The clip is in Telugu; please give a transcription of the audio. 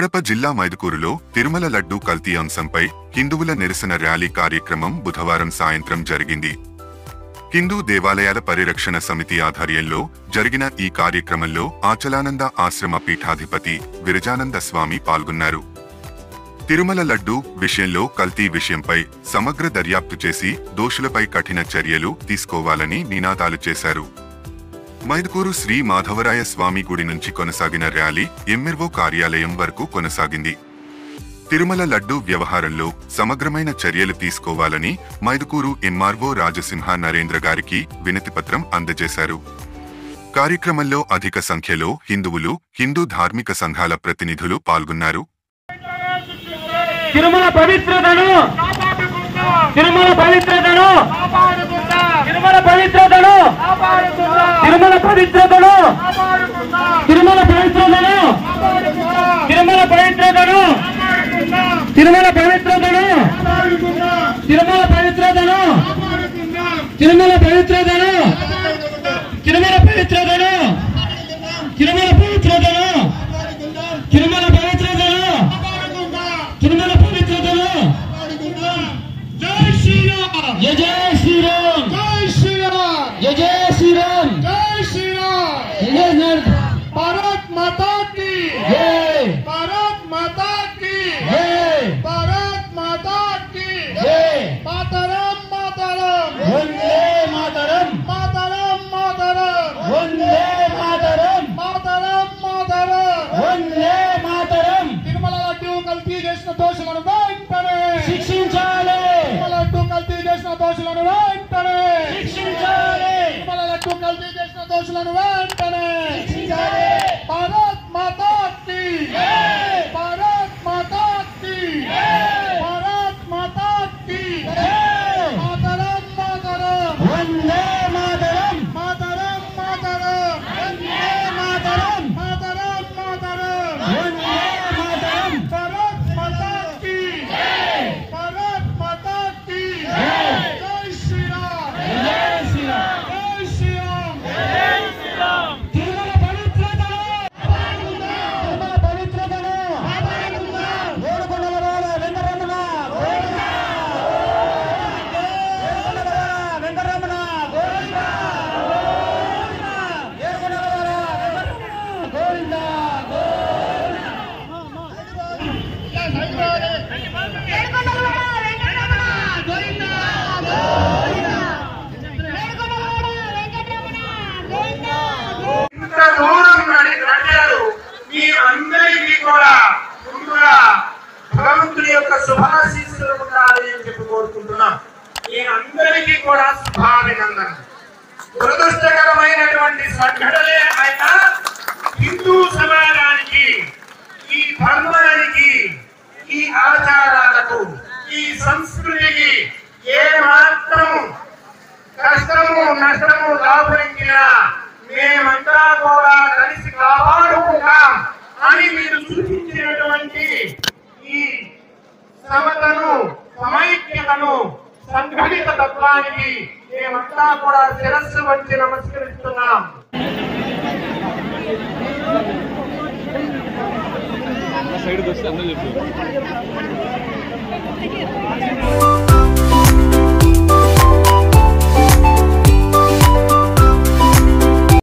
కడప జిల్లా మైదుకూరులో తిరుమల లడ్డూ కల్తీ అంశంపై హిందువుల నిరసన ర్యాలీ కార్యక్రమం బుధవారం సాయంత్రం జరిగింది హిందూ దేవాలయాల పరిరక్షణ సమితి ఆధ్వర్యంలో జరిగిన ఈ కార్యక్రమంలో ఆచలానంద ఆశ్రమ పీఠాధిపతి విరజానంద స్వామి పాల్గొన్నారు తిరుమల లడ్డూ విషయంలో కల్తీ విషయంపై సమగ్ర దర్యాప్తు చేసి దోషులపై కఠిన చర్యలు తీసుకోవాలని నినాదాలు చేశారు మైదుకూరు శ్రీ మాధవరాయ స్వామి గుడి నుంచి కొనసాగిన ర్యాలీ ఎంఎర్ఓ కార్యాలయం వరకు కొనసాగింది తిరుమల లడ్డూ వ్యవహారంలో సమగ్రమైన చర్యలు తీసుకోవాలని మైదుకూరు ఎంఆర్ఓ రాజసింహ నరేంద్ర గారికి వినతిపత్రం అందజేశారు కార్యక్రమంలో అధిక సంఖ్యలో హిందువులు హిందూ ధార్మిక సంఘాల ప్రతినిధులు పాల్గొన్నారు తిరుమల పవిత్రతను తిరుమల పవిత్రతను తిరుమల పవిత్రతను తిరుమల పవిత్రతను తిరుమల పవిత్రతను తిరుమల పవిత్రతను తిరుమల పవిత్రతను తిరుమల పవిత్రతను తిరుమల పవిత్రతను తిరుమల పవిత్రతను తిరుమల పవిత్రతను తిరుమల పవిత్రతను తిరుమల పవిత్రతను జై శ్రీరామ్ జయ జయ శ్రీరామ్ జై శ్రీరామ్ జయ జయ శ్రీరామ్ జై శ్రీరామ్ జయ జయ భారత్ మాతా की జయ भारत माता की జయ भारत माता की జయ मातरम मातरम వందే మాతరం मातरम मातरम వందే మాతరం मातरम मातरम వందే మాతరం తిరుమల లడ్డు కల్తీ చేసిన దోషులను వెంటనే శిక్షించాలి తిరుమల లడ్డు కల్తీ చేసిన దోషులను వెంటనే శిక్షించాలి తిరుమల లడ్డు కల్తీ చేసిన దోషులను వెంటనే భారత్ మాతా की भारत माता की भारत माता की मातरम मातरम వందే మాతరం मातरम मातरम వందే మాతరం मातरम मातरम వందే మాతరం भारत माता की भारत माता की जय श्री राम జయ శ్రీరామ్ जय श्री राम తిరుమల పవిత్రతను తిరుమల పవిత్రతను ఏడుకొండల వాడ వెంకటరమణ గోవిందా ఏడుకొండల వాడ వెంకటరమణ గోవిందా ఏడుకొండల వాడ వెంకటరమణ గోవిందా ఏడుకొండలవాడ వెంకటరమణ గోవిందా గోవిందా ఏడుకొండలవాడ వెంకటరమణ గోవిందా ఇంత దూరం నడి నడిచారు మీ అందరికీ కూడా ముందుగా భగవంతుని యొక్క శుభాశీస్సులు ఉండాలి అని చెప్పి కోరుకుంటున్నాం మీ అందరికీ కూడా శుభాభినందన దురదృష్టకరమైనటువంటి సంఘటనే అయినా హిందూ సమాజానికి ఈ ధర్మానికి ఈ ఆచారాలకు ఈ సంస్కృతికి ఏ మాత్రం కష్టము నష్టము దాపురించిన మేమంతా కూడా కలిసి కాపాడుకుంటాం అని మీరు సూచించినటువంటి ఈ సమతను సమైక్యతను సంఘటిత తత్వానికి మేమంతా కూడా శిరస్సు వంచి నమస్కరిస్తున్నాం సైడ్ వస్తే అందరూ చెప్పు